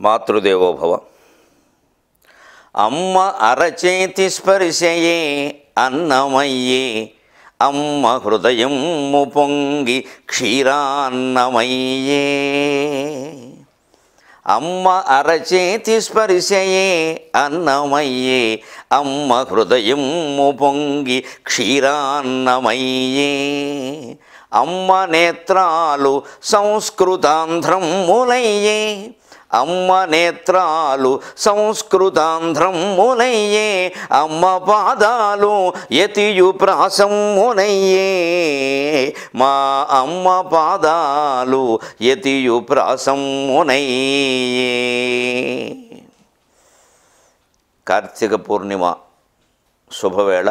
మాతృదేవోభవ అమ్మ అరచేతి స్పర్శయే అన్నమయ్యే అమ్మ హృదయము పొంగి క్షీరాన్నమయ్యే అమ్మ అరచేతి స్పర్శయే అన్నమయ్యే అమ్మ హృదయము పొంగి క్షీరాన్నమయ్యే అమ్మ నేత్రాలు సంస్కృతాంధ్రములయ్యే అమ్మ నేత్రాలు సంస్కృతాంధ్రములయ్యే అమ్మ పాదాలు యతియు ప్రాసమునయ్యే మా అమ్మ పాదాలు యతియు ప్రాసమునయ్యే కార్తీక పూర్ణిమ శుభవేళ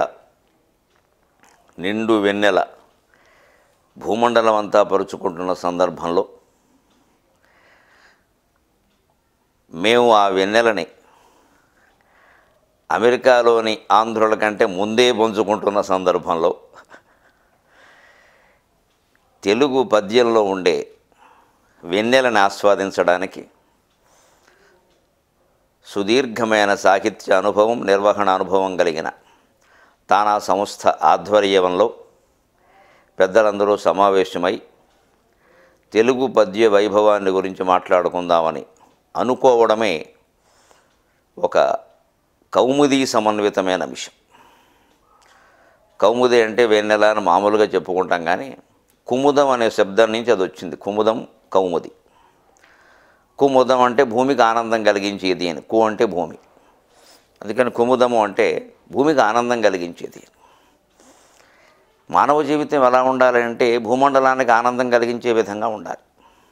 నిండు వెన్నెల భూమండలం అంతా పరుచుకుంటున్న సందర్భంలో మేము ఆ వెన్నెలని అమెరికాలోని ఆంధ్రుల కంటే ముందే పంచుకుంటున్న సందర్భంలో తెలుగు పద్యంలో ఉండే వెన్నెలని ఆస్వాదించడానికి సుదీర్ఘమైన సాహిత్య అనుభవం నిర్వహణ అనుభవం కలిగిన తానా సంస్థ ఆధ్వర్యంలో పెద్దలందరూ సమావేశమై తెలుగు పద్య వైభవాన్ని గురించి మాట్లాడుకుందామని అనుకోవడమే ఒక కౌముదీ సమన్వితమైన విషయం కౌముది అంటే వెన్నెల అని మామూలుగా చెప్పుకుంటాం కానీ కుముదం అనే శబ్దం నుంచి అది వచ్చింది కుముదం కౌముది కుముదం అంటే భూమికి ఆనందం కలిగించేది అని కు అంటే భూమి అందుకని కుముదము అంటే భూమికి ఆనందం కలిగించేది మానవ జీవితం ఎలా ఉండాలి అంటే భూమండలానికి ఆనందం కలిగించే విధంగా ఉండాలి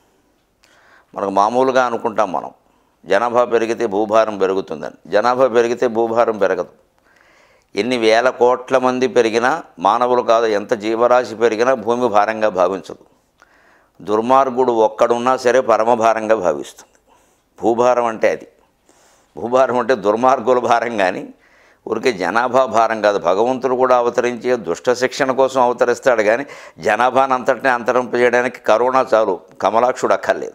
మనకు మామూలుగా అనుకుంటాం మనం జనాభా పెరిగితే భూభారం పెరుగుతుందని జనాభా పెరిగితే భూభారం పెరగదు ఎన్ని వేల కోట్ల మంది పెరిగినా మానవులు కాదు ఎంత జీవరాశి పెరిగినా భూమి భారంగా భావించదు దుర్మార్గుడు ఒక్కడున్నా సరే పరమభారంగా భావిస్తుంది భూభారం అంటే అది భూభారం అంటే దుర్మార్గుల భారం కానీ ఊరికే జనాభా భారం కాదు భగవంతుడు కూడా అవతరించే దుష్ట శిక్షణ కోసం అవతరిస్తాడు కానీ జనాభాను అంతటిని అంతరింపజేయడానికి కరోనా చాలు కమలాక్షుడు అక్కర్లేదు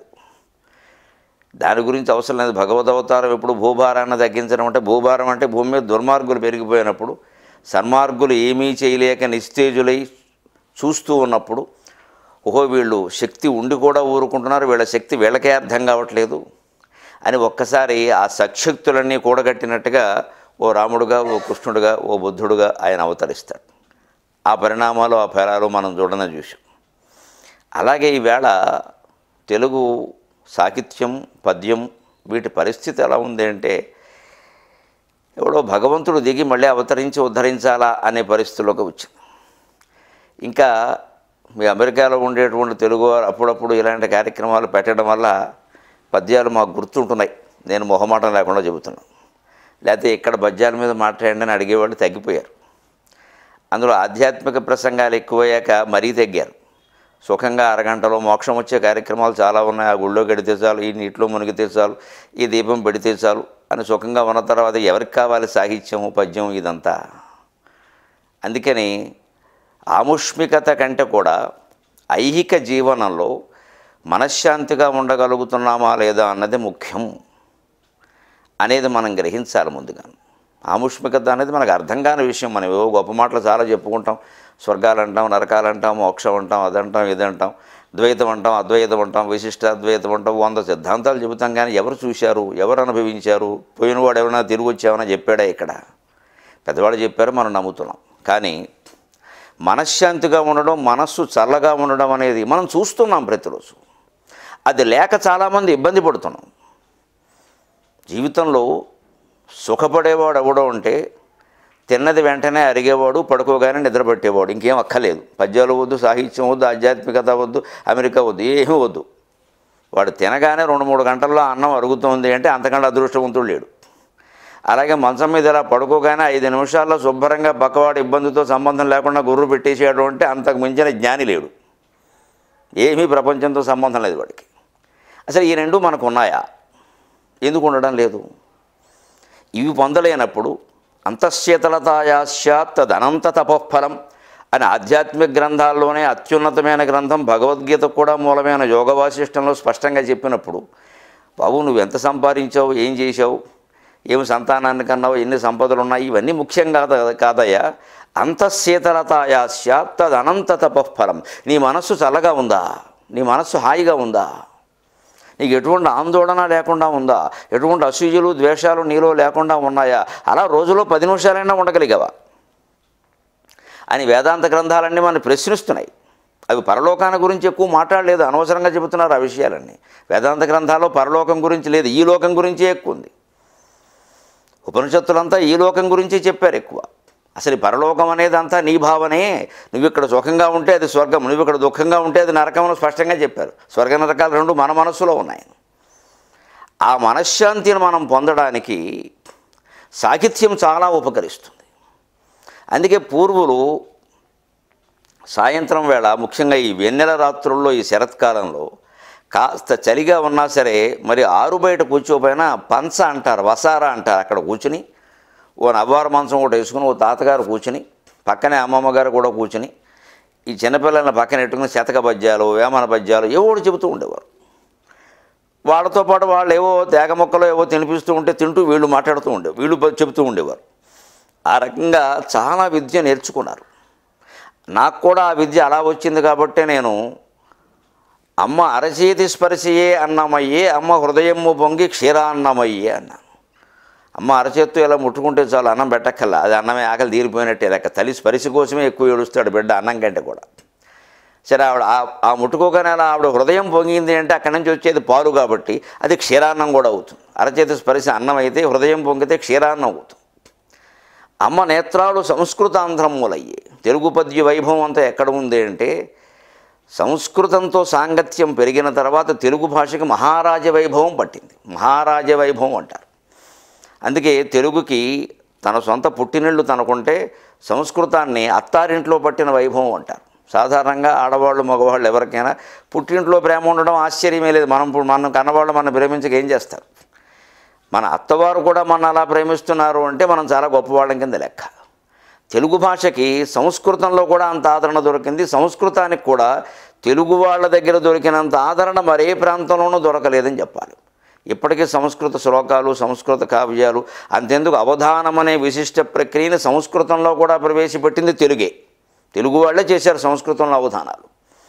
దాని గురించి అవసరం లేదు భగవద్ అవతారం ఎప్పుడు భూభారాన్ని తగ్గించడం అంటే భూభారం అంటే భూమి మీద దుర్మార్గులు పెరిగిపోయినప్పుడు సన్మార్గులు ఏమీ చేయలేక నిస్తేజులై చూస్తూ ఉన్నప్పుడు ఓహో వీళ్ళు శక్తి ఉండి కూడా ఊరుకుంటున్నారు వీళ్ళ శక్తి వీళ్ళకే అర్థం కావట్లేదు అని ఒక్కసారి ఆ సశక్తులన్నీ కూడగట్టినట్టుగా ఓ రాముడుగా ఓ కృష్ణుడుగా ఓ బుద్ధుడుగా ఆయన అవతరిస్తాడు ఆ పరిణామాలు ఆ ఫలాలు మనం చూడనే చూసాం అలాగే ఈవేళ తెలుగు సాహిత్యం పద్యం వీటి పరిస్థితి ఎలా ఉంది అంటే ఎవడో భగవంతుడు దిగి మళ్ళీ అవతరించి ఉద్ధరించాలా అనే పరిస్థితిలోకి వచ్చింది ఇంకా మీ అమెరికాలో ఉండేటువంటి తెలుగు వారు అప్పుడప్పుడు ఇలాంటి కార్యక్రమాలు పెట్టడం వల్ల పద్యాలు మాకు గుర్తుంటున్నాయి నేను మొహమాటం లేకుండా చెబుతున్నాను లేకపోతే ఇక్కడ పద్యాల మీద మాట్లాడండి అని అడిగేవాళ్ళు తగ్గిపోయారు అందులో ఆధ్యాత్మిక ప్రసంగాలు ఎక్కువయ్యాక మరీ తగ్గారు సుఖంగా అరగంటలో మోక్షం వచ్చే కార్యక్రమాలు చాలా ఉన్నాయి ఆ గుళ్ళో గడితే చాలు ఈ నీటిలో మునిగితే చాలు ఈ దీపం పెడితే చాలు అని సుఖంగా ఉన్న తర్వాత ఎవరికి కావాలి సాహిత్యము పద్యం ఇదంతా అందుకని ఆముష్మికత కంటే కూడా ఐహిక జీవనంలో మనశ్శాంతిగా ఉండగలుగుతున్నామా లేదా అన్నది ముఖ్యం అనేది మనం గ్రహించాలి ముందుగా ఆముష్మికత అనేది మనకు అర్థం కాని విషయం మనం ఏవో గొప్ప మాటలు చాలా చెప్పుకుంటాం స్వర్గాలు అంటాం నరకాలు అంటాం మోక్షం అంటాం అదంటాం ఇదంటాం ద్వైతం అంటాం అద్వైతం అంటాం విశిష్టాద్వైతం అంటాం వంద సిద్ధాంతాలు చెబుతాం కానీ ఎవరు చూశారు ఎవరు అనుభవించారు పోయినవాడు ఎవరైనా తిరిగి వచ్చామని చెప్పాడా ఇక్కడ పెద్దవాళ్ళు చెప్పారు మనం నమ్ముతున్నాం కానీ మనశ్శాంతిగా ఉండడం మనస్సు చల్లగా ఉండడం అనేది మనం చూస్తున్నాం ప్రతిరోజు అది లేక చాలామంది ఇబ్బంది పడుతున్నాం జీవితంలో సుఖపడేవాడు ఎవడో ఉంటే తిన్నది వెంటనే అరిగేవాడు పడుకోగానే నిద్రపట్టేవాడు ఇంకేం అక్కర్లేదు పద్యాలు వద్దు సాహిత్యం వద్దు ఆధ్యాత్మికత వద్దు అమెరికా వద్దు ఏమీ వద్దు వాడు తినగానే రెండు మూడు గంటల్లో అన్నం అరుగుతుంది అంటే అంతకంటే అదృష్టవంతుడు లేడు అలాగే మంచం మీద ఇలా పడుకోగానే ఐదు నిమిషాల్లో శుభ్రంగా పక్కవాడు ఇబ్బందితో సంబంధం లేకుండా గుర్రు పెట్టేసాడు అంటే అంతకు మించిన జ్ఞాని లేడు ఏమీ ప్రపంచంతో సంబంధం లేదు వాడికి అసలు ఈ రెండు మనకు ఉన్నాయా ఎందుకు ఉండడం లేదు ఇవి పొందలేనప్పుడు అంతశ్చేతలతాయాశ్చాత్ తదనంత తపోఫలం అని ఆధ్యాత్మిక గ్రంథాల్లోనే అత్యున్నతమైన గ్రంథం భగవద్గీత కూడా మూలమైన యోగ వాసిష్టంలో స్పష్టంగా చెప్పినప్పుడు బాబు నువ్వు ఎంత సంపాదించావు ఏం చేశావు ఏమి సంతానాన్ని కన్నావు ఎన్ని సంపదలు ఉన్నాయి ఇవన్నీ ముఖ్యం కాదు కాదయ్యా అంతఃశీతలతాయా స్యాత్ తదనంత తపఃఫలం నీ మనస్సు చల్లగా ఉందా నీ మనస్సు హాయిగా ఉందా నీకు ఎటువంటి ఆందోళన లేకుండా ఉందా ఎటువంటి అసూయలు ద్వేషాలు నీలో లేకుండా ఉన్నాయా అలా రోజులో పది నిమిషాలైనా ఉండగలిగావా అని వేదాంత గ్రంథాలన్నీ మనం ప్రశ్నిస్తున్నాయి అవి పరలోకాన్ని గురించి ఎక్కువ మాట్లాడలేదు అనవసరంగా చెబుతున్నారు ఆ విషయాలన్నీ వేదాంత గ్రంథాల్లో పరలోకం గురించి లేదు ఈ లోకం గురించే ఎక్కువ ఉంది ఉపనిషత్తులంతా ఈ లోకం గురించి చెప్పారు ఎక్కువ అసలు ఈ పరలోకం అనేది అంతా నీ భావనే నువ్వు ఇక్కడ సుఖంగా ఉంటే అది స్వర్గం నువ్వు ఇక్కడ దుఃఖంగా ఉంటే అది నరకం అని స్పష్టంగా చెప్పారు స్వర్గ నరకాలు రెండు మన మనస్సులో ఉన్నాయి ఆ మనశ్శాంతిని మనం పొందడానికి సాహిత్యం చాలా ఉపకరిస్తుంది అందుకే పూర్వులు సాయంత్రం వేళ ముఖ్యంగా ఈ వెన్నెల రాత్రుల్లో ఈ శరత్కాలంలో కాస్త చలిగా ఉన్నా సరే మరి ఆరు బయట కూర్చోపోయినా పంచ అంటారు వసారా అంటారు అక్కడ కూర్చుని ఓ నవ్వారు మంచం ఒకటి వేసుకుని ఓ తాతగారు కూర్చుని పక్కనే అమ్మమ్మ గారు కూడా కూర్చుని ఈ చిన్నపిల్లల్ని పక్కన పెట్టుకుని శతక పద్యాలు వేమన పద్యాలు ఏవో ఒకటి చెబుతూ ఉండేవారు వాళ్ళతో పాటు వాళ్ళు ఏవో తేగ మొక్కలు ఏవో తినిపిస్తూ ఉంటే తింటూ వీళ్ళు మాట్లాడుతూ ఉండే వీళ్ళు ప- చెబుతూ ఉండేవారు ఆ రకంగా చాలా విద్య నేర్చుకున్నారు నాకు కూడా ఆ విద్య అలా వచ్చింది కాబట్టే నేను అమ్మ అరచేతి స్పర్శయే అన్నమయ్యే అమ్మ హృదయము పొంగి క్షీరాన్నమయ్యే అన్నాను అమ్మ అరచేత్తో ఇలా ముట్టుకుంటే చాలు అన్నం పెట్టక్కల్లా అది అన్నమే ఆకలి తీరిపోయినట్టే లెక్క తల్లి స్పర్శ కోసమే ఎక్కువ ఏడుస్తాడు బిడ్డ అన్నం కంటే కూడా సరే ఆవిడ ఆ- ఆ ముట్టుకోగానే అలా ఆవిడ హృదయం పొంగింది అంటే అక్కడి నుంచి వచ్చేది పాలు కాబట్టి అది క్షీరాన్నం కూడా అవుతుంది అరచేతి స్పర్శ అన్నం అయితే హృదయం పొంగితే క్షీరాన్నం అవుతుంది అమ్మ నేత్రాలు సంస్కృతాంధ్రములయ్యే తెలుగు పద్య వైభవం అంతా ఎక్కడ ఉంది అంటే సంస్కృతంతో సాంగత్యం పెరిగిన తర్వాత తెలుగు భాషకి మహారాజ వైభవం పట్టింది మహారాజ వైభవం అంటారు అందుకే తెలుగుకి తన సొంత పుట్టినిళ్ళు తనకుంటే సంస్కృతాన్ని అత్తారింట్లో పట్టిన వైభవం అంటారు సాధారణంగా ఆడవాళ్ళు మగవాళ్ళు ఎవరికైనా పుట్టింట్లో ప్రేమ ఉండడం ఆశ్చర్యమే లేదు మనం మనం కన్నవాళ్ళు మనం ప్రేమించక ఏం చేస్తారు మన అత్తవారు కూడా మన అలా ప్రేమిస్తున్నారు అంటే మనం చాలా గొప్పవాళ్ళం కింద లెక్క తెలుగు భాషకి సంస్కృతంలో కూడా అంత ఆదరణ దొరికింది సంస్కృతానికి కూడా తెలుగు వాళ్ళ దగ్గర దొరికినంత ఆదరణ మరే ప్రాంతంలోనూ దొరకలేదని చెప్పాలి ఇప్పటికీ సంస్కృత శ్లోకాలు సంస్కృత కావ్యాలు అంతెందుకు అవధానం అనే విశిష్ట ప్రక్రియని సంస్కృతంలో కూడా ప్రవేశపెట్టింది తెలుగే తెలుగు వాళ్ళే చేశారు సంస్కృతంలో అవధానాలు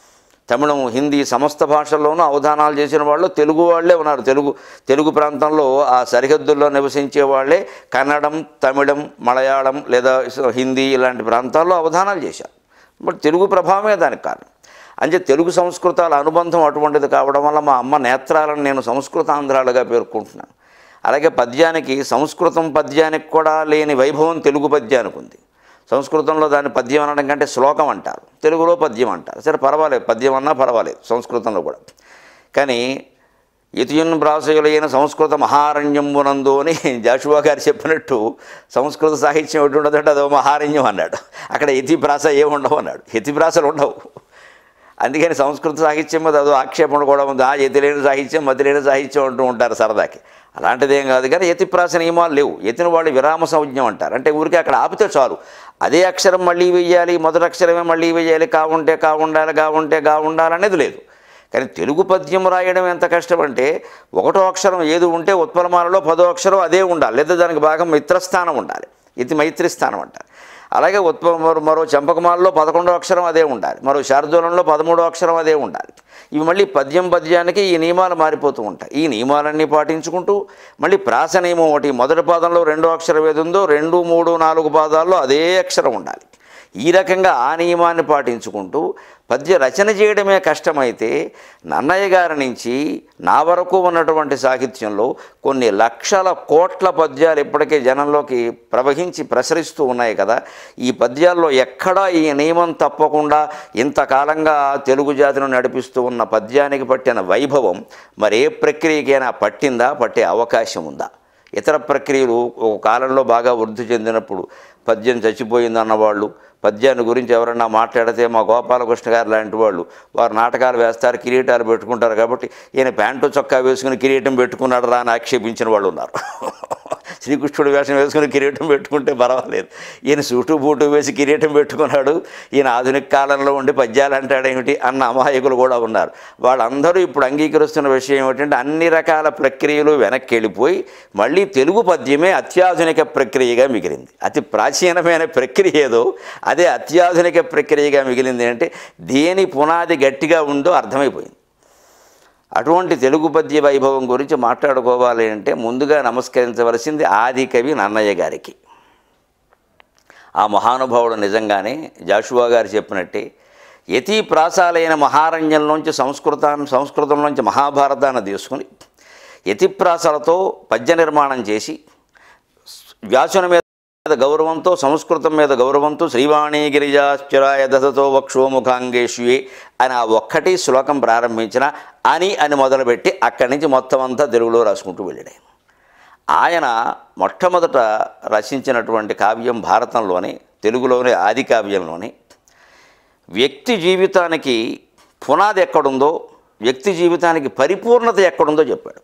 తమిళం హిందీ సమస్త భాషల్లోనూ అవధానాలు చేసిన వాళ్ళు తెలుగు వాళ్ళే ఉన్నారు తెలుగు తెలుగు ప్రాంతంలో ఆ సరిహద్దుల్లో నివసించే వాళ్ళే కన్నడం తమిళం మలయాళం లేదా హిందీ ఇలాంటి ప్రాంతాల్లో అవధానాలు చేశారు బట్ తెలుగు ప్రభావమే దానికి కారణం అంటే తెలుగు సంస్కృతాల అనుబంధం అటువంటిది కావడం వల్ల మా అమ్మ నేత్రాలను నేను సంస్కృతాంధ్రాలుగా పేర్కొంటున్నాను అలాగే పద్యానికి సంస్కృతం పద్యానికి కూడా లేని వైభవం తెలుగు పద్యానికి ఉంది సంస్కృతంలో దాన్ని పద్యం అనడం కంటే శ్లోకం అంటారు తెలుగులో పద్యం అంటారు సరే పర్వాలేదు పద్యం అన్నా పర్వాలేదు సంస్కృతంలో కూడా కానీ ఇతియున్ బ్రాసయులైన సంస్కృత మహారణ్యంబునందు అని జాషువా గారు చెప్పినట్టు సంస్కృత సాహిత్యం ఎటు ఉండదంటే అదో మహారణ్యం అన్నాడు అక్కడ ఇతి ప్రాస ఏమి ఉండవు అన్నాడు ఇతి ప్రాసలు ఉండవు అందుకని సంస్కృత సాహిత్యం మీద అదో ఆక్షేపణ కూడా ఉంది ఆ ఎతిలేని సాహిత్యం మతిలేని సాహిత్యం అంటూ ఉంటారు సరదాకి అలాంటిదేం కాదు కానీ యతిప్రాస నియమాలు లేవు యతిని వాళ్ళు విరామ సంజ్ఞం అంటారు అంటే ఊరికి అక్కడ ఆపితే చాలు అదే అక్షరం మళ్ళీ వెయ్యాలి మొదటి అక్షరమే మళ్ళీ వెయ్యాలి కావుంటే కావుండాలి కావుంటే గా ఉండాలనేది లేదు కానీ తెలుగు పద్యం రాయడం ఎంత కష్టం అంటే ఒకటో అక్షరం ఏది ఉంటే ఉత్పలమాలలో పదో అక్షరం అదే ఉండాలి లేదా దానికి భాగం మిత్రస్థానం ఉండాలి ఇది మైత్రి స్థానం అంటారు అలాగే ఉత్ప మరో మరో చంపకమాలలో పదకొండో అక్షరం అదే ఉండాలి మరో శార్దూలంలో పదమూడో అక్షరం అదే ఉండాలి ఇవి మళ్ళీ పద్యం పద్యానికి ఈ నియమాలు మారిపోతూ ఉంటాయి ఈ నియమాలన్నీ పాటించుకుంటూ మళ్ళీ ప్రాస నియమం ఒకటి మొదటి పాదంలో రెండో అక్షరం ఏది ఉందో రెండు మూడు నాలుగు పాదాల్లో అదే అక్షరం ఉండాలి ఈ రకంగా ఆ నియమాన్ని పాటించుకుంటూ పద్య రచన చేయడమే కష్టమైతే నన్నయ్య గారి నుంచి నా వరకు ఉన్నటువంటి సాహిత్యంలో కొన్ని లక్షల కోట్ల పద్యాలు ఇప్పటికే జనంలోకి ప్రవహించి ప్రసరిస్తూ ఉన్నాయి కదా ఈ పద్యాల్లో ఎక్కడా ఈ నియమం తప్పకుండా ఇంతకాలంగా తెలుగు జాతిని నడిపిస్తూ ఉన్న పద్యానికి పట్టిన వైభవం మరే ప్రక్రియకైనా పట్టిందా పట్టే అవకాశం ఉందా ఇతర ప్రక్రియలు ఒక కాలంలో బాగా వృద్ధి చెందినప్పుడు పద్యం చచ్చిపోయిందన్న వాళ్ళు పద్యాన్ని గురించి ఎవరన్నా మాట్లాడితే మా గోపాలకృష్ణ గారు లాంటి వాళ్ళు వారు నాటకాలు వేస్తారు కిరీటాలు పెట్టుకుంటారు కాబట్టి ఈయన ప్యాంటు చొక్కా వేసుకుని కిరీటం పెట్టుకున్నాడు రా అని ఆక్షేపించిన వాళ్ళు ఉన్నారు శ్రీకృష్ణుడు వేషం వేసుకుని కిరీటం పెట్టుకుంటే పర్వాలేదు ఈయన సూటు బూటు వేసి కిరీటం పెట్టుకున్నాడు ఈయన ఆధునిక కాలంలో ఉండి పద్యాలు అంటాడేమిటి అన్న అమాయకులు కూడా ఉన్నారు వాళ్ళందరూ ఇప్పుడు అంగీకరిస్తున్న విషయం ఏమిటంటే అన్ని రకాల ప్రక్రియలు వెనక్కి వెళ్ళిపోయి మళ్ళీ తెలుగు పద్యమే అత్యాధునిక ప్రక్రియగా మిగిలింది అతి ప్రాచీనమైన ప్రక్రియ ఏదో అదే అత్యాధునిక ప్రక్రియగా మిగిలింది అంటే దేని పునాది గట్టిగా ఉందో అర్థమైపోయింది అటువంటి తెలుగు పద్య వైభవం గురించి మాట్లాడుకోవాలి అంటే ముందుగా నమస్కరించవలసింది ఆది కవి నన్నయ్య గారికి ఆ మహానుభావుడు నిజంగానే జాషువా గారు చెప్పినట్టే యతి ప్రాసాలైన మహారణ్యంలోంచి సంస్కృతాన్ని సంస్కృతంలోంచి మహాభారతాన్ని తీసుకుని యతిప్రాసాలతో పద్య నిర్మాణం చేసి వ్యాసుని మీద గౌరవంతో సంస్కృతం మీద గౌరవంతో శ్రీవాణి గిరిజాశ్చరాయ దశతో వక్షోముఖాంగేష్యే అని ఆ ఒక్కటి శ్లోకం ప్రారంభించిన అని అని మొదలుపెట్టి అక్కడి నుంచి మొత్తం అంతా తెలుగులో రాసుకుంటూ వెళ్ళాడు ఆయన. ఆయన మొట్టమొదట రచించినటువంటి కావ్యం భారతంలోనే తెలుగులోనే ఆది కావ్యంలోనే వ్యక్తి జీవితానికి పునాది ఎక్కడుందో వ్యక్తి జీవితానికి పరిపూర్ణత ఎక్కడుందో చెప్పాడు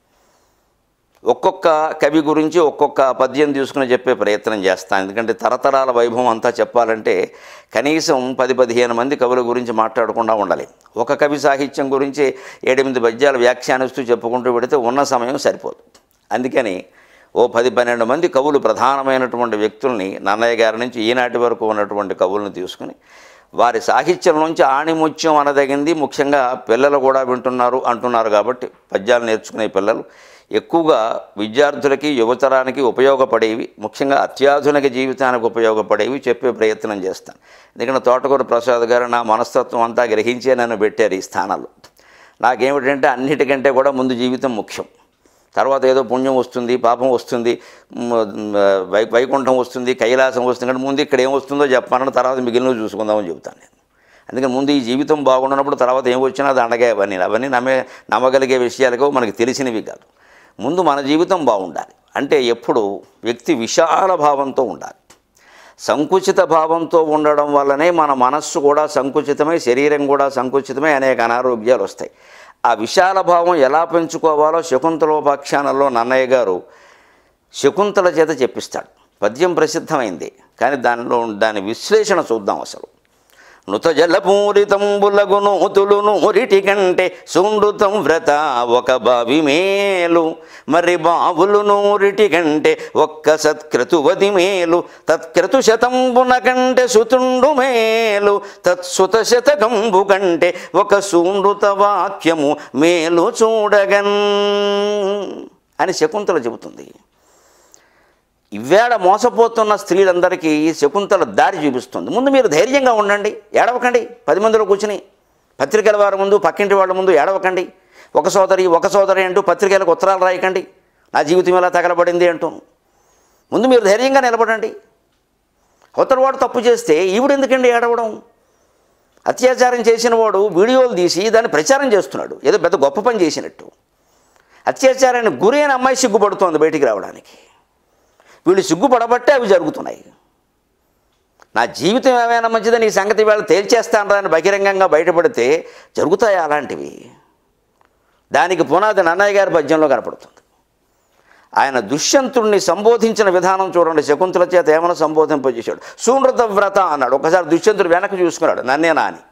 ఒక్కొక్క కవి గురించి ఒక్కొక్క పద్యం తీసుకుని చెప్పే ప్రయత్నం చేస్తాను ఎందుకంటే తరతరాల వైభవం అంతా చెప్పాలంటే కనీసం పది పదిహేను మంది కవుల గురించి మాట్లాడకుండా ఉండాలి ఒక కవి సాహిత్యం గురించి ఏడెనిమిది పద్యాలు వ్యాఖ్యానిస్తూ చెప్పుకుంటూ పెడితే ఉన్న సమయం సరిపోదు అందుకని ఓ పది పన్నెండు మంది కవులు ప్రధానమైనటువంటి వ్యక్తుల్ని నన్నయ్య గారి నుంచి ఈనాటి వరకు ఉన్నటువంటి కవులను తీసుకుని వారి సాహిత్యం నుంచి ఆణిముత్యం అనదగింది ముఖ్యంగా పిల్లలు కూడా వింటున్నారు అంటున్నారు కాబట్టి పద్యాలు నేర్చుకునే పిల్లలు ఎక్కువగా విద్యార్థులకి యువతరానికి ఉపయోగపడేవి ముఖ్యంగా అత్యాధునిక జీవితానికి ఉపయోగపడేవి చెప్పే ప్రయత్నం చేస్తాను ఎందుకంటే తోటకూర ప్రసాద్ గారు నా మనస్తత్వం అంతా గ్రహించే నన్ను పెట్టారు ఈ స్థానాల్లో నాకేమిటంటే అన్నిటికంటే కూడా ముందు జీవితం ముఖ్యం తర్వాత ఏదో పుణ్యం వస్తుంది పాపం వస్తుంది మ్, వై వైకుంఠం వస్తుంది కైలాసం వస్తుంది కానీ ముందు ఇక్కడ ఏం వస్తుందో చెప్పాలని తర్వాత మిగిలినవి చూసుకుందామని చెబుతాను నేను అందుకని ముందు ఈ జీవితం బాగున్నప్పుడు తర్వాత ఏం వచ్చినా దండగా అవన్నీ అవన్నీ నమ్మే నమ్మగలిగే విషయాలకు మనకి తెలిసినవి కాదు ముందు మన జీవితం బాగుండాలి అంటే ఎప్పుడు వ్యక్తి విశాల భావంతో ఉండాలి సంకుచిత భావంతో ఉండడం వల్లనే మన మనస్సు కూడా సంకుచితమై శరీరం కూడా సంకుచితమై అనేక అనారోగ్యాలు వస్తాయి ఆ విశాల భావం ఎలా పెంచుకోవాలో శకుంతలోపాఖ్యానంలో నన్నయ్య గారు శకుంతల చేత చెప్పిస్తాడు పద్యం ప్రసిద్ధమైంది కానీ దానిలో దాని విశ్లేషణ చూద్దాం అసలు నుత జలపూరితంబులగు నూతులు నూరిటి కంటే సుండుతం వ్రత ఒక బావి మేలు మరి బావులు నూరిటి కంటే ఒక్క సత్క్రతువది మేలు తత్క్రతు శతంబున కంటే సుతుండు మేలు తత్సుత శతకంబు కంటే ఒక సూండుత వాక్యము మేలు చూడగన్ అని శకుంతల చెబుతుంది ఇవేళ మోసపోతున్న స్త్రీలందరికీ శకుంతల దారి చూపిస్తుంది ముందు మీరు ధైర్యంగా ఉండండి ఏడవకండి పది మందిలో కూర్చుని పత్రికల వారి ముందు పక్కింటి వాళ్ళ ముందు ఏడవకండి ఒక సోదరి ఒక సోదరి అంటూ పత్రికలకు ఉత్తరాలు రాయకండి నా జీవితం ఎలా తగలబడింది అంటూ ముందు మీరు ధైర్యంగా నిలబడండి అవతలవాడు తప్పు చేస్తే ఈవిడ ఎందుకండి ఏడవడం అత్యాచారం చేసిన వాడు వీడియోలు తీసి దాన్ని ప్రచారం చేస్తున్నాడు ఏదో పెద్ద గొప్ప పని చేసినట్టు అత్యాచారానికి గురైన అమ్మాయి సిగ్గుపడుతోంది బయటికి రావడానికి వీళ్ళు సిగ్గుపడబట్టే అవి జరుగుతున్నాయి నా జీవితం ఏమైనా మంచిదని ఈ సంగతి వీళ్ళు తేల్చేస్తానరా అని బహిరంగంగా బయటపడితే జరుగుతాయి అలాంటివి దానికి పునాది నన్నయ్య గారి పద్యంలో కనపడుతుంది ఆయన దుష్యంతుడిని సంబోధించిన విధానం చూడండి శకుంతల చేత ఏమైనా సంబోధింపజేశాడు సూనృత వ్రత అన్నాడు ఒకసారి దుష్యంతుడు వెనక్కి చూసుకున్నాడు నన్నేనా అని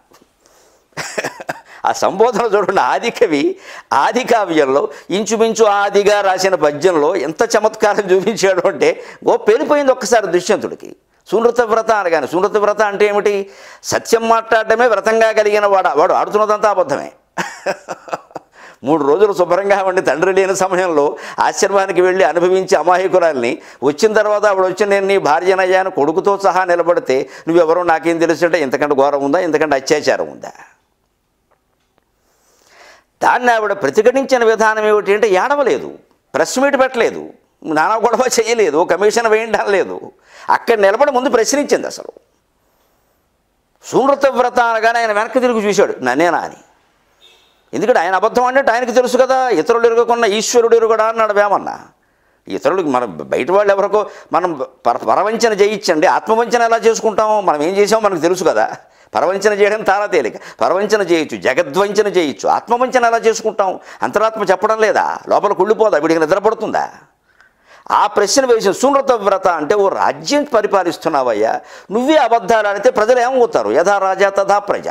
ఆ సంబోధన చూడండి ఆది కవి ఆది కావ్యంలో ఇంచుమించు ఆదిగా రాసిన పద్యంలో ఎంత చమత్కారం చూపించాడు అంటే ఓ పెరిపోయింది ఒక్కసారి దుష్యంతుడికి సునృత వ్రత అనగానే సునృత వ్రత అంటే ఏమిటి సత్యం మాట్లాడటమే వ్రతంగా కలిగిన వాడు వాడు ఆడుతున్నదంతా అబద్ధమే మూడు రోజులు శుభ్రంగా ఉండి తండ్రి లేని సమయంలో ఆశ్రమానికి వెళ్ళి అనుభవించి అమాయకురాల్ని వచ్చిన తర్వాత ఆవిడ వచ్చి నేను నీ భార్యనయ్యాను కొడుకుతో సహా నిలబడితే నువ్వెవరో నాకేం తెలుసుంటే ఇంతకంటే ఘోరం ఉందా ఇంతకంటే అత్యాచారం ఉందా దాన్ని ఆవిడ ప్రతిఘటించిన విధానం ఏమిటి అంటే ఏడవలేదు ప్రెస్ మీట్ పెట్టలేదు నానా గొడవ చేయలేదు కమిషన్ వేయడం లేదు అక్కడ నిలబడి ముందు ప్రశ్నించింది అసలు సునృత వ్రత అనగానే ఆయన వెనక్కి తిరిగి చూశాడు నన్నేనా అని ఎందుకంటే ఆయన అబద్ధం అంటే ఆయనకి తెలుసు కదా ఇతరులు ఎరుగకున్న ఈశ్వరుడు ఎరుగడా అన్నాడు వేమన్నా ఇతరులకు మనం బయట వాళ్ళు ఎవరికో మనం పర పరవంచన చేయించండి ఆత్మవంచన ఎలా చేసుకుంటామో మనం ఏం చేసామో మనకు తెలుసు కదా పరవంచన చేయడం తారా తేలిక పరవంచన చేయొచ్చు జగద్వంచన చేయొచ్చు ఆత్మవంచన ఎలా చేసుకుంటాం అంతరాత్మ చెప్పడం లేదా లోపల కుళ్ళిపోదా వీడికి నిద్రపడుతుందా ఆ ప్రశ్న వేసిన సునృత వ్రత అంటే ఓ రాజ్యం పరిపాలిస్తున్నావయ్యా నువ్వే అబద్ధాలు ఆడితే ప్రజలు ఏమవుతారు యథా రాజా తథా ప్రజ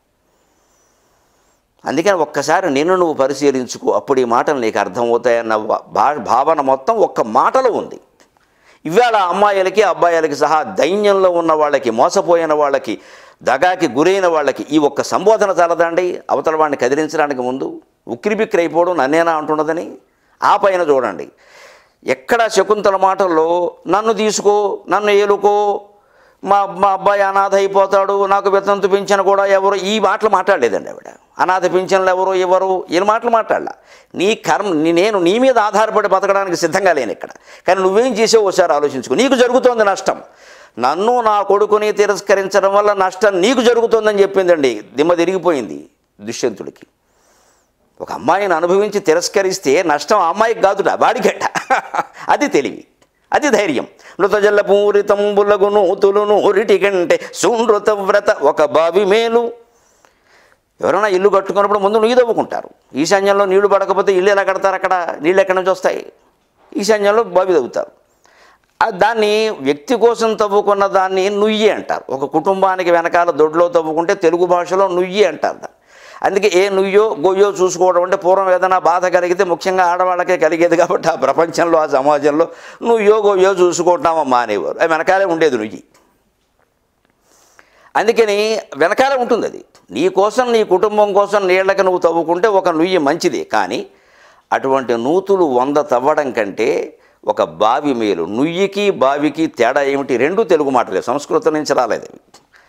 అందుకని ఒక్కసారి నిన్ను నువ్వు పరిశీలించుకో అప్పుడు ఈ మాటలు నీకు అర్థమవుతాయన్న భా భావన మొత్తం ఒక్క మాటలో ఉంది ఇవాళ అమ్మాయిలకి అబ్బాయిలకి సహా దైన్యంలో ఉన్న వాళ్ళకి మోసపోయిన వాళ్ళకి దగాకి గురైన వాళ్ళకి ఈ ఒక్క సంబోధన చాలదండి అవతల వాడిని కదిలించడానికి ముందు ఉక్కిరిబిక్కిరి అయిపోవడం నన్నేనా అంటున్నదని ఆ పైన చూడండి ఎక్కడ శకుంతల మాటల్లో నన్ను తీసుకో నన్ను ఏలుకో మా మా అబ్బాయి అనాథ అయిపోతాడు నాకు వితంతు పింఛను కూడా ఎవరు ఈ మాటలు మాట్లాడలేదండి ఆవిడ అనాథ పింఛన్లు ఎవరు ఎవరు ఈ మాటలు మాట్లాడలా నీ కర్మ నీ- నేను నీ మీద ఆధారపడి బతకడానికి సిద్ధంగా లేను ఇక్కడ కానీ నువ్వేం చేసావు ఒకసారి ఆలోచించుకో నీకు జరుగుతోంది నష్టం నన్ను నా కొడుకుని తిరస్కరించడం వల్ల నష్టం నీకు జరుగుతోందని చెప్పిందండి దిమ్మ తిరిగిపోయింది దుష్యంతుడికి ఒక అమ్మాయిని అనుభవించి తిరస్కరిస్తే నష్టం ఆ అమ్మాయికి కాదుట వాడికట అది తెలివి అది ధైర్యం నృతజల్ల పూరితంబులగు నూతులు నూరిటి కంటే సునృత వ్రత ఒక బావి మేలు ఎవరైనా ఇల్లు కట్టుకున్నప్పుడు ముందు నీళ్ళు తవ్వుకుంటారు ఈశాన్యంలో నీళ్లు పడకపోతే ఇల్లు ఎలా కడతారు అక్కడ నీళ్ళు ఎక్కడి నుంచి వస్తాయి ఈశాన్యంలో బావి తవ్వుతారు ఆ దాన్ని వ్యక్తి కోసం తవ్వుకున్న దాన్ని నుయ్యి అంటారు ఒక కుటుంబానికి వెనకాల దొడ్లో తవ్వుకుంటే తెలుగు భాషలో నుయ్యి అంటారు దాన్ని అందుకే ఏ నుయ్యో గొయ్యో చూసుకోవడం అంటే పూర్వం ఏదైనా బాధ కలిగితే ముఖ్యంగా ఆడవాళ్ళకే కలిగేది కాబట్టి ఆ ప్రపంచంలో ఆ సమాజంలో నువ్వో గొయ్యో చూసుకుంటామమ్మా అనేవారు అది వెనకాలే ఉండేది నుయ్యి అందుకని వెనకాల ఉంటుంది అది నీ కోసం నీ కుటుంబం కోసం నీళ్ళకి నువ్వు తవ్వుకుంటే ఒక నుయ్యి మంచిది కానీ అటువంటి నూతులు వంద తవ్వడం కంటే ఒక బావి మేలు నుయ్యికి బావికి తేడా ఏమిటి రెండు తెలుగు మాటలే సంస్కృతం నుంచి రాలేదు అవి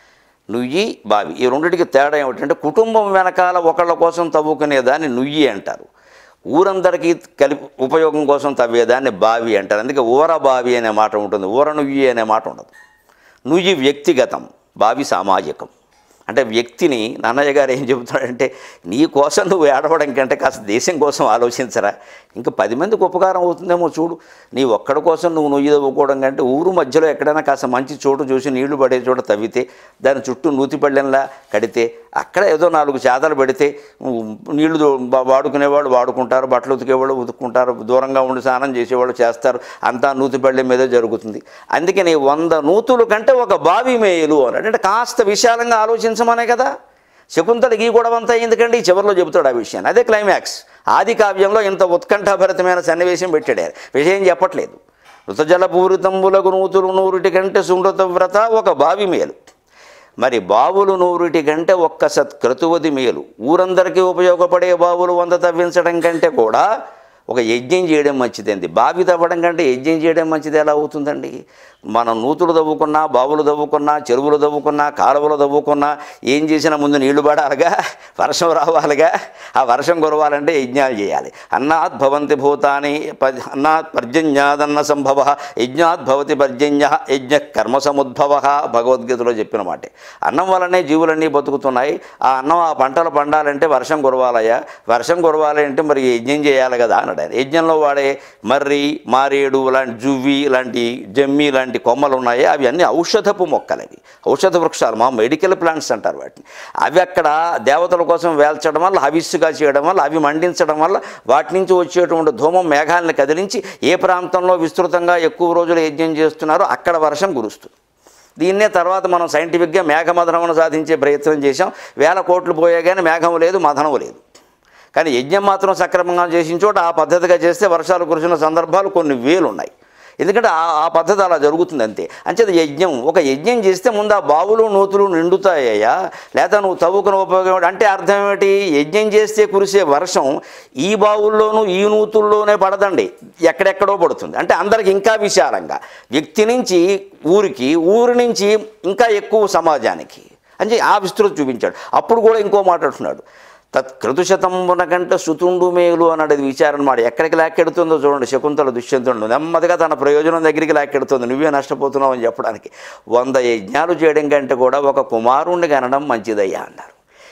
నుయ్యి బావి ఈ రెండింటికి తేడా ఏమిటంటే కుటుంబం వెనకాల ఒకళ్ళ కోసం తవ్వుకునేదాన్ని నుయ్యి అంటారు ఊరందరికీ కలిపి ఉపయోగం కోసం తవ్వేదాన్ని బావి అంటారు అందుకే ఊర బావి అనే మాట ఉంటుంది ఊర నుయ్యి అనే మాట ఉండదు నుయ్యి వ్యక్తిగతం బావి సామాజికం అంటే వ్యక్తిని నాన్నయ్య గారు ఏం చెబుతాడంటే నీ కోసం నువ్వు ఏడవడం కంటే కాస్త దేశం కోసం ఆలోచించరా ఇంకా పది మందికి ఉపకారం అవుతుందేమో చూడు నీ ఒక్కడి కోసం నువ్వు నుయ్యి తవ్వుకోవడం కంటే ఊరు మధ్యలో ఎక్కడైనా కాస్త మంచి చోటు చూసి నీళ్లు పడే చోట తవ్వితే దాని చుట్టూ నూతి పళ్ళెంలా కడితే అక్కడ ఏదో నాలుగు చేతలు పెడితే ఉమ్, నీళ్లు దో- వా- వాడుకునేవాళ్ళు వాడుకుంటారు బట్టలు ఉతికేవాళ్ళు ఉతుక్కుంటారు దూరంగా ఉండి స్నానం చేసేవాళ్ళు చేస్తారు అంతా నూతి పళ్ళెం మీదే జరుగుతుంది అందుకని వంద నూతులు కంటే ఒక బావి మేలు అన్నాడు అంటే కాస్త విశాలంగా ఆలోచించమనే కదా శకుంతలకి ఈ గొడవంతా ఎందుకండి చివరిలో చెబుతాడు ఆ విషయాన్ని అదే క్లైమాక్స్ ఆది కావ్యంలో ఇంత ఉత్కంఠభరితమైన సన్నివేశం పెట్టాడు ఆయన. విషయం చెప్పట్లేదు ఋతజల పూరితంబులకు నూతులు నూరుటి కంటే సుమృత వ్రత ఒక బావి మేలు మరి బావులు నూరుటి కంటే ఒక్క సత్క్రతువది మేలు ఊరందరికీ ఉపయోగపడే బావులు వంద తవ్వించడం కంటే కూడా ఒక యజ్ఞం చేయడం మంచిదండి బావి తవ్వడం కంటే యజ్ఞం చేయడం మంచిది ఎలా అవుతుందండి మనం నూతులు తవ్వుకున్నా బావులు తవ్వుకున్నా చెరువులు తవ్వుకున్నా కాలువలు తవ్వుకున్నా ఏం చేసినా ముందు నీళ్లు పడాలిగా వర్షం రావాలిగా ఆ వర్షం కురవాలంటే యజ్ఞాలు చేయాలి అన్నాత్ భవంతి భూతాని ప- అన్నాత్ పర్జన్యాదన్న సంభవ యజ్ఞాత్ భవతి పర్జన్య యజ్ఞ కర్మ సముద్భవ భగవద్గీతలో చెప్పిన మాటే అన్నం వల్లనే జీవులన్నీ బతుకుతున్నాయి ఆ అన్నం ఆ పంటలు పండాలంటే వర్షం కురవాలయ్యా వర్షం కురవాలి అంటే మరి యజ్ఞం చేయాలి కదా అన్నాడు ఆయన యజ్ఞంలో వాడే మర్రి మారేడు లాంటి జువ్వి లాంటి జమ్మి లాంటి కొమ్మలు ఉన్నాయి అవి అన్ని ఔషధపు మొక్కలు అవి ఔషధ వృక్షాలు మా మెడికల్ ప్లాంట్స్ అంటారు వాటిని అవి అక్కడ దేవతల కోసం వేల్చడం వల్ల హవిస్సుగా చేయడం వల్ల అవి మండించడం వల్ల వాటి నుంచి వచ్చేటువంటి ధూమం మేఘాలను కదిలించి ఏ ప్రాంతంలో విస్తృతంగా ఎక్కువ రోజులు యజ్ఞం చేస్తున్నారో అక్కడ వర్షం కురుస్తుంది దీన్నే తర్వాత మనం సైంటిఫిక్గా మేఘమదనమును సాధించే ప్రయత్నం చేశాం వేల కోట్లు పోయే కానీ మేఘం లేదు మదనం లేదు కానీ యజ్ఞం మాత్రం సక్రమంగా చేసిన చోట ఆ పద్ధతిగా చేస్తే వర్షాలు కురిసిన సందర్భాలు కొన్ని వేలు ఉన్నాయి ఎందుకంటే ఆ ఆ పద్ధతి అలా జరుగుతుంది అంతే అంచేది యజ్ఞం ఒక యజ్ఞం చేస్తే ముందు ఆ బావులు నూతులు నిండుతాయ్యా లేదా నువ్వు తవ్వుకుని ఉపయోగం ఏమిటి? అంటే అర్థం ఏమిటి యజ్ఞం చేస్తే కురిసే వర్షం ఈ బావుల్లోనూ ఈ నూతుల్లోనే పడదండి ఎక్కడెక్కడో పడుతుంది అంటే అందరికి ఇంకా విశాలంగా వ్యక్తి నుంచి ఊరికి ఊరి నుంచి ఇంకా ఎక్కువ సమాజానికి అని చెప్పి ఆ విస్తృతి చూపించాడు అప్పుడు కూడా ఇంకో మాట్లాడుతున్నాడు తత్కృతుశతంబున కంటే సుతుండు మేలు అన్నాడు అది విచారణ మాట ఎక్కడికి లాక్కెడుతుందో చూడండి శకుంతల దుష్యంతుడు నెమ్మదిగా తన ప్రయోజనం దగ్గరికి లాక్కెడుతుంది నువ్వే నష్టపోతున్నావు అని చెప్పడానికి వంద యజ్ఞాలు చేయడం కంటే కూడా ఒక కుమారుణ్ణి కనడం మంచిదయ్యా అన్నారు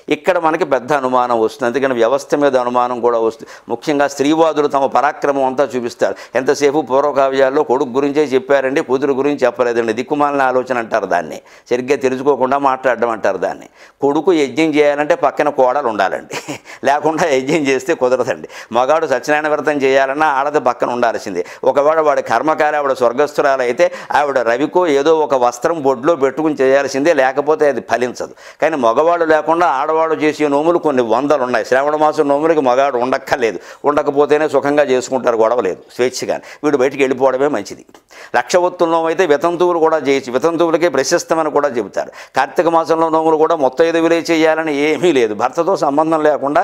ఇక్కడ మనకి పెద్ద అనుమానం వస్తుంది అందుకని వ్యవస్థ మీద అనుమానం కూడా వస్తుంది ముఖ్యంగా స్త్రీవాదులు తమ పరాక్రమం అంతా చూపిస్తారు ఎంతసేపు పూర్వకావ్యాల్లో కొడుకు గురించే చెప్పారండి కూతురు గురించి చెప్పలేదండి దిక్కుమాలిన ఆలోచన అంటారు దాన్ని సరిగ్గా తెలుసుకోకుండా మాట్లాడడం అంటారు దాన్ని కొడుకు యజ్ఞం చేయాలంటే పక్కన కోడలు ఉండాలండి లేకుండా యజ్ఞం చేస్తే కుదరదండి మగాడు సత్యనారాయణ వ్రతం చేయాలన్నా ఆడది పక్కన ఉండాల్సిందే ఒకవేళ వాడి కర్మకారి ఆవిడ స్వర్గస్థురాలు అయితే ఆవిడ రవికో ఏదో ఒక వస్త్రం బొడ్లో పెట్టుకుని చేయాల్సిందే లేకపోతే అది ఫలించదు కానీ మగవాడు లేకుండా ఆడవాడు చేసే నోములు కొన్ని వందలు ఉన్నాయి శ్రావణ మాసం నోములకి మగాడు ఉండక్కర్లేదు ఉండకపోతేనే సుఖంగా చేసుకుంటారు గొడవ లేదు స్వేచ్ఛగా వీడు బయటికి వెళ్ళిపోవడమే మంచిది లక్షవత్తుల నోము అయితే వితంతువులు కూడా చేయొచ్చు వితంతువులకే ప్రశస్తమని కూడా చెబుతారు కార్తీక మాసంలో నోములు కూడా మొత్తం ఎదుగులే చేయాలని ఏమీ లేదు భర్తతో సంబంధం లేకుండా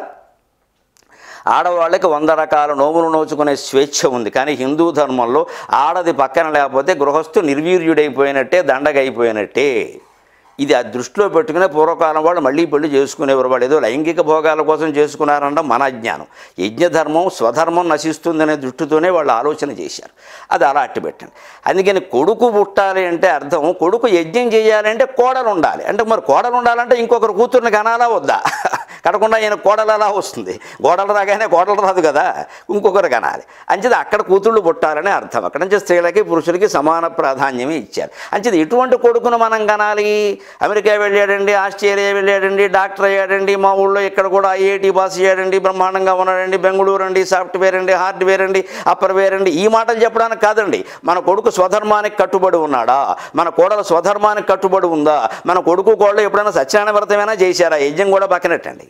ఆడవాళ్ళకి వంద రకాల నోములు నోచుకునే స్వేచ్ఛ ఉంది కానీ హిందూ ధర్మంలో ఆడది పక్కన లేకపోతే గృహస్థు నిర్వీర్యుడైపోయినట్టే దండగైపోయినట్టే ఇది ఆ దృష్టిలో పెట్టుకునే పూర్వకాలం వాళ్ళు మళ్ళీ పెళ్లి చేసుకునేవారు వాళ్ళు ఏదో లైంగిక భోగాల కోసం చేసుకున్నారంట మన అజ్ఞానం యజ్ఞధర్మం స్వధర్మం నశిస్తుందనే దృష్టితోనే వాళ్ళు ఆలోచన చేశారు అది అలా అట్టి పెట్టండి అందుకని కొడుకు పుట్టాలి అంటే అర్థం కొడుకు యజ్ఞం చేయాలంటే కోడలు ఉండాలి అంటే మరి కోడలు ఉండాలంటే ఇంకొకరు కూతుర్ని కనాలా వద్దా కడకుండా ఈయన కోడలు అలా వస్తుంది గోడలు రాగానే కోడలు రాదు కదా ఇంకొకరు కనాలి అంచేది అక్కడ కూతుళ్ళు పుట్టాలని అర్థం అక్కడ నుంచి స్త్రీలకి పురుషులకి సమాన ప్రాధాన్యమే ఇచ్చారు అంచేది ఎటువంటి కొడుకును మనం కనాలి అమెరికా వెళ్ళాడండి ఆస్ట్రేలియా వెళ్ళాడండి డాక్టర్ అయ్యాడండి మా ఊళ్ళో ఇక్కడ కూడా ఐఐటి పాస్ అయ్యాడండి బ్రహ్మాండంగా ఉన్నాడండి బెంగళూరు అండి సాఫ్ట్వేర్ అండి హార్డ్వేర్ అండి అప్పర్వేర్ అండి ఈ మాటలు చెప్పడానికి కాదండి మన కొడుకు స్వధర్మానికి కట్టుబడి ఉన్నాడా మన కోడలు స్వధర్మానికి కట్టుబడి ఉందా మన కొడుకు కోడలు ఎప్పుడైనా సత్యనారాయణ వ్రతమైనా చేశారా యజ్ఞం కూడా పక్కనట్టండి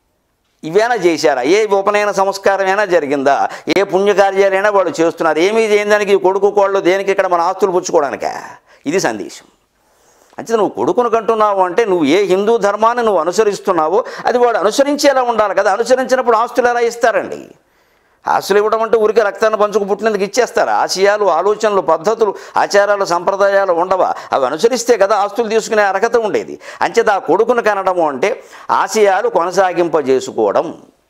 ఇవేనా చేశారా ఏ ఉపనయన సంస్కారమైనా జరిగిందా ఏ పుణ్యకార్యాలైనా వాళ్ళు చేస్తున్నారు ఏమీ చేయని దానికి ఈ కొడుకు కోళ్ళు దేనికి ఇక్కడ మన ఆస్తులు పుచ్చుకోవడానికా ఇది సందేశం అంటే నువ్వు కొడుకును కంటున్నావు అంటే నువ్వు ఏ హిందూ ధర్మాన్ని నువ్వు అనుసరిస్తున్నావో అది వాడు అనుసరించేలా ఉండాలి కదా అనుసరించినప్పుడు ఆస్తులు ఎలా ఇస్తారండి ఆస్తులు ఇవ్వడం అంటే ఊరికే రక్తాన్ని పంచుకు పుట్టినందుకు ఇచ్చేస్తారు ఆశయాలు ఆలోచనలు పద్ధతులు ఆచారాలు సంప్రదాయాలు ఉండవా అవి అనుసరిస్తే కదా ఆస్తులు తీసుకునే అర్హత ఉండేది అంచేత ఆ కొడుకును కనడము అంటే ఆశయాలు కొనసాగింపజేసుకోవడం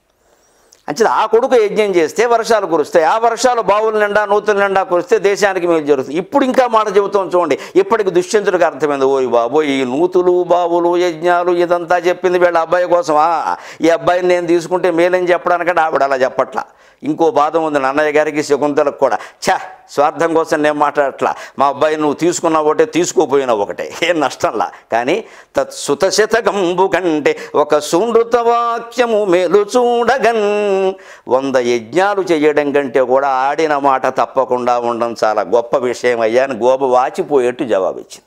అంచేది ఆ కొడుకు యజ్ఞం చేస్తే వర్షాలు కురుస్తాయి ఆ వర్షాలు బావుల నిండా నూతుల నిండా కురిస్తే దేశానికి మేలు జరుగుతుంది ఇప్పుడు ఇంకా మాట చెబుతాం చూడండి ఇప్పటికి దుష్యంతుడికి అర్థమైంది ఓయ్ బాబోయ్ ఈ నూతులు బావులు యజ్ఞాలు ఇదంతా చెప్పింది వీళ్ళ అబ్బాయి కోసమా ఈ అబ్బాయిని నేను తీసుకుంటే మేలని చెప్పడానికంటే ఆవిడ అలా చెప్పట్లా ఇంకో బాధ ఉంది నన్నయ్య గారికి శకుంతలకు కూడా ఛా స్వార్థం కోసం నేను మాట్లాడట్లా మా అబ్బాయి నువ్వు తీసుకున్నావు ఒకటే తీసుకోపోయినావు ఒకటే ఏం నష్టంలా కానీ తత్ సుతశతకంబు కంటే ఒక సుండృత వాక్యము మేలు చూడగన్ వంద యజ్ఞాలు చేయడం కంటే కూడా ఆడిన మాట తప్పకుండా ఉండడం చాలా గొప్ప విషయం అయ్యా అని గోప వాచిపోయేట్టు జవాబిచ్చింది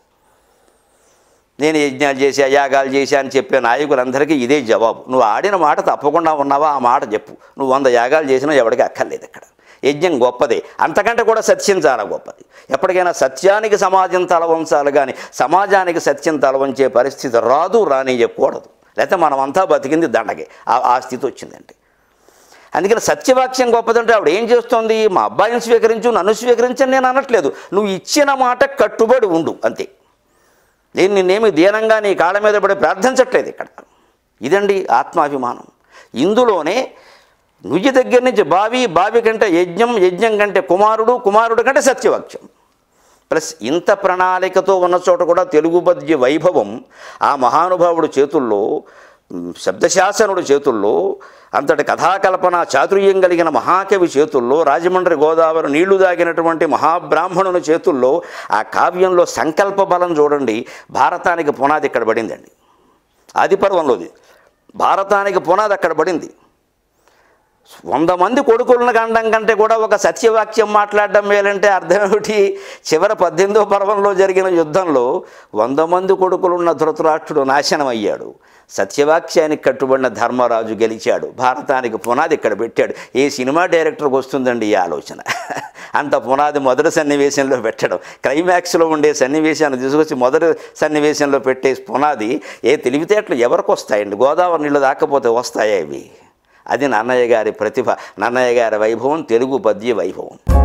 నేను యజ్ఞాలు చేశా యాగాలు చేశా అని చెప్పే నాయకులందరికీ ఇదే జవాబు నువ్వు ఆడిన మాట తప్పకుండా ఉన్నావా ఆ మాట చెప్పు నువ్వు వంద యాగాలు చేసినా ఎవరికి అక్కర్లేదు ఇక్కడ యజ్ఞం గొప్పదే అంతకంటే కూడా సత్యం చాలా గొప్పది ఎప్పటికైనా సత్యానికి సమాజం తలవంచాలి కానీ సమాజానికి సత్యం తలవంచే పరిస్థితి రాదు రానియకూడదు లేకపోతే మనమంతా బతికింది దండగే ఆ ఆ స్థితి వచ్చిందంటే అందుకని సత్యవాక్యం గొప్పదంటే ఆవిడ ఏం చేస్తోంది మా అబ్బాయిని స్వీకరించు నన్ను స్వీకరించని నేను అనట్లేదు నువ్వు ఇచ్చిన మాట కట్టుబడి ఉండు అంతే నేను నిన్నేమి దీనంగా నీ కాళ్ళ మీద పడి ప్రార్థించట్లేదు ఇక్కడ ఇదండి ఆత్మాభిమానం ఇందులోనే నుయ్యి దగ్గర నుంచి బావి బావి కంటే యజ్ఞం యజ్ఞం కంటే కుమారుడు కుమారుడు కంటే సత్యవాక్యం ప్లస్ ఇంత ప్రణాళికతో ఉన్న చోట కూడా తెలుగు పద్య వైభవం ఆ మహానుభావుడు చేతుల్లో మ్, శబ్దశాసనుడు చేతుల్లో అంతటి కథాకల్పన చాతుర్యం కలిగిన మహాకవి చేతుల్లో రాజమండ్రి గోదావరి నీళ్లు దాగినటువంటి మహాబ్రాహ్మణుని చేతుల్లో ఆ కావ్యంలో సంకల్ప బలం చూడండి భారతానికి పునాది ఇక్కడ పడిందండి ఆదిపర్వంలోది భారతానికి పునాది అక్కడ పడింది వంద మంది కొడుకులను కండం కంటే కూడా ఒక సత్యవాక్యం మాట్లాడడం మేలంటే అర్థం ఏమిటి చివరి పద్దెనిమిదో పర్వంలో జరిగిన యుద్ధంలో వంద మంది కొడుకులున్న ధృతరాష్ట్రుడు నాశనం అయ్యాడు సత్యవాక్యానికి కట్టుబడిన ధర్మరాజు గెలిచాడు భారతానికి పునాది ఇక్కడ పెట్టాడు ఏ సినిమా డైరెక్టర్కి వస్తుందండి ఈ ఆలోచన అంత పునాది మొదటి సన్నివేశంలో పెట్టడం క్లైమాక్స్లో ఉండే సన్నివేశాన్ని తీసుకొచ్చి మొదటి సన్నివేశంలో పెట్టే పునాది ఏ తెలివితేటలు ఎవరికి వస్తాయండి గోదావరి నీళ్ళు దాకపోతే వస్తాయా ఇవి అది నన్నయ్య గారి ప్రతిభ నన్నయ్య గారి వైభవం తెలుగు పద్య వైభవం